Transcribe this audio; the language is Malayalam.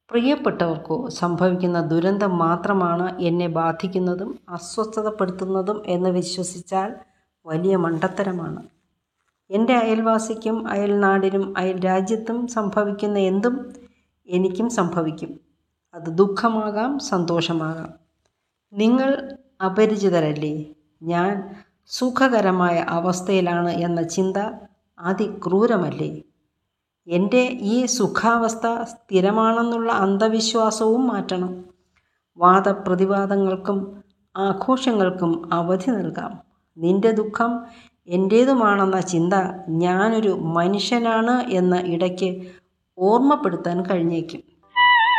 പ്രിയപ്പെട്ടവർക്കോ സംഭവിക്കുന്ന ദുരന്തം മാത്രമാണ് എന്നെ ബാധിക്കുന്നതും അസ്വസ്ഥതപ്പെടുത്തുന്നതും എന്ന് വിശ്വസിച്ചാൽ വലിയ മണ്ടത്തരമാണ് എൻ്റെ അയൽവാസിക്കും അയൽനാടിനും അയൽ രാജ്യത്തും സംഭവിക്കുന്ന എന്തും എനിക്കും സംഭവിക്കും അത് ദുഃഖമാകാം സന്തോഷമാകാം നിങ്ങൾ അപരിചിതരല്ലേ ഞാൻ സുഖകരമായ അവസ്ഥയിലാണ് എന്ന ചിന്ത അതിക്രൂരമല്ലേ എൻ്റെ ഈ സുഖാവസ്ഥ സ്ഥിരമാണെന്നുള്ള അന്ധവിശ്വാസവും മാറ്റണം വാദപ്രതിവാദങ്ങൾക്കും ആഘോഷങ്ങൾക്കും അവധി നൽകാം നിന്റെ ദുഃഖം എൻ്റേതുമാണെന്ന ചിന്ത ഞാനൊരു മനുഷ്യനാണ് എന്ന് ഇടയ്ക്ക് ഓർമ്മപ്പെടുത്താൻ കഴിഞ്ഞേക്കും